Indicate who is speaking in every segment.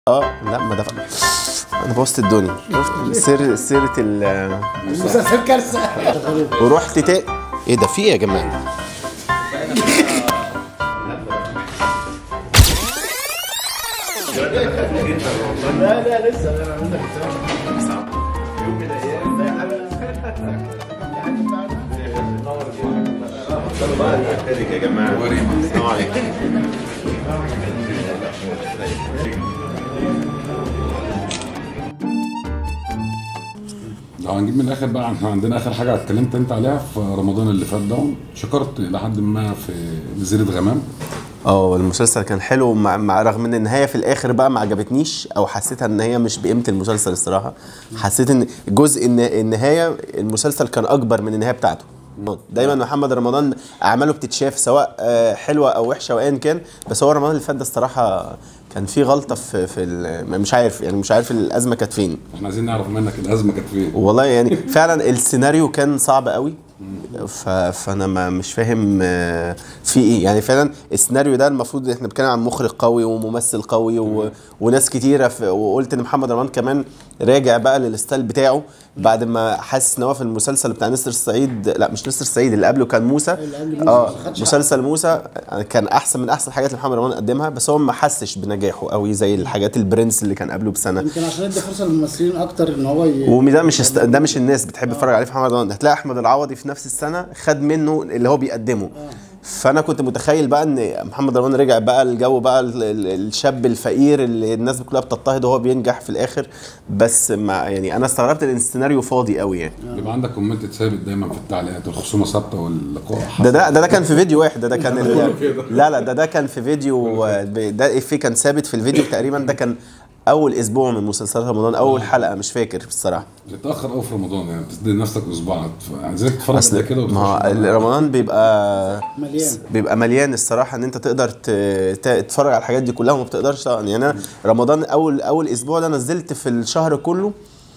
Speaker 1: اه لا ما دفع انا بوظت الدنيا شفت سر سيره ال
Speaker 2: مسلسل كارثه
Speaker 1: ورحت تا ايه ده في ايه يا جماعه يا جماعه السلام عليكم
Speaker 3: لو هنجيب من الاخر بقى احنا عندنا اخر حاجه اتكلمت انت عليها في رمضان اللي فات ده شكرت لحد ما في جزيره غمام
Speaker 1: اه المسلسل كان حلو مع, مع رغم ان النهايه في الاخر بقى ما عجبتنيش او حسيتها ان هي مش بقيمه المسلسل الصراحه حسيت ان جزء الن- النهايه المسلسل كان اكبر من النهايه بتاعته دايما محمد رمضان اعماله بتتشاف سواء آه، حلوه او وحشه وايا كان بس هو رمضان اللي فات ده الصراحه كان في غلطه في في ال- مش عارف يعني مش عارف الازمه كانت فين
Speaker 3: احنا عايزين نعرف منك الازمه كانت فين
Speaker 1: والله يعني فعلا السيناريو كان صعب قوي ف... فانا ما مش فاهم آه، في ايه يعني فعلا السيناريو ده المفروض احنا بنتكلم عن مخرج قوي وممثل قوي و... وناس كتيره في... وقلت ان محمد رمضان كمان راجع بقى للستايل بتاعه بعد ما حاسس ان هو في المسلسل بتاع نسر الصعيد لا مش نسر الصعيد اللي قبله كان موسى
Speaker 2: اللي قبل موسى
Speaker 1: اه
Speaker 2: ما خدش
Speaker 1: مسلسل موسى كان احسن من احسن الحاجات اللي محمد رمضان قدمها بس هو ما حسش بنجاحه قوي زي الحاجات البرنس اللي كان قبله بسنه
Speaker 2: يمكن عشان ادي فرصه للممثلين اكتر ان هو ي...
Speaker 1: وده مش است... ده مش الناس بتحب تتفرج عليه في محمد رمضان هتلاقي احمد العوضي في نفس السنه خد منه اللي هو بيقدمه فانا كنت متخيل بقى ان محمد رمضان رجع بقى الجو بقى ال- ال- الشاب الفقير اللي الناس كلها بتضطهد وهو بينجح في الاخر بس مع يعني انا استغربت ان السيناريو فاضي قوي يعني
Speaker 3: بيبقى عندك كومنت ثابت دايما في التعليقات الخصومه ثابته واللقاء
Speaker 1: ده ده ده, ده كان في فيديو واحد ده ده كان ال... لا لا ده ده كان في فيديو ده افيه كان ثابت في الفيديو تقريبا ده كان اول اسبوع من مسلسلات رمضان اول حلقه مش فاكر الصراحه
Speaker 3: بتتاخر قوي في رمضان يعني بتدي لنفسك اسبوع عايزك تتفرج
Speaker 1: اصل
Speaker 3: على كده
Speaker 1: ما هو
Speaker 3: وتخش.
Speaker 1: رمضان بيبقى
Speaker 2: مليان.
Speaker 1: بيبقى مليان الصراحه ان انت تقدر ت- ت- تتفرج على الحاجات دي كلها وما بتقدرش طبعا يعني انا رمضان اول اول اسبوع ده نزلت في الشهر كله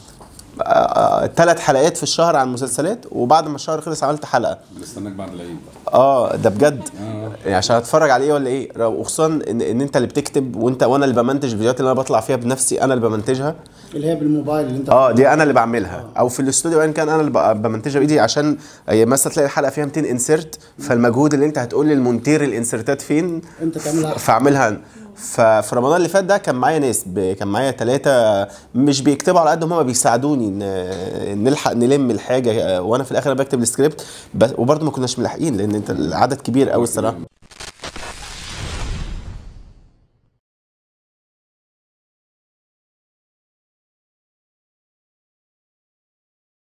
Speaker 1: ثلاث حلقات في الشهر عن المسلسلات وبعد ما الشهر خلص عملت حلقه
Speaker 3: بنستناك بعد العيد بقى
Speaker 1: اه ده بجد
Speaker 3: آه.
Speaker 1: يعني عشان اتفرج عليه ولا ايه وخصوصا ان, ان انت اللي بتكتب وانت وانا اللي بمنتج الفيديوهات اللي انا بطلع فيها بنفسي انا اللي بمنتجها
Speaker 2: اللي هي بالموبايل اللي انت
Speaker 1: اه دي انا اللي بعملها او في الاستوديو ايا كان انا اللي ب- بمنتجها بايدي عشان أي مثلا تلاقي الحلقه فيها 200 انسرت فالمجهود اللي انت هتقول للمونتير الانسرتات فين
Speaker 2: انت تعملها
Speaker 1: فاعملها انا ففي رمضان اللي فات ده كان معايا ناس ب... كان معايا ثلاثة مش بيكتبوا على قد ما هم بيساعدوني ان نلحق نلم الحاجة وانا في الاخر بكتب السكريبت بس وبرضه ما كناش ملاحقين لان انت العدد كبير قوي الصراحة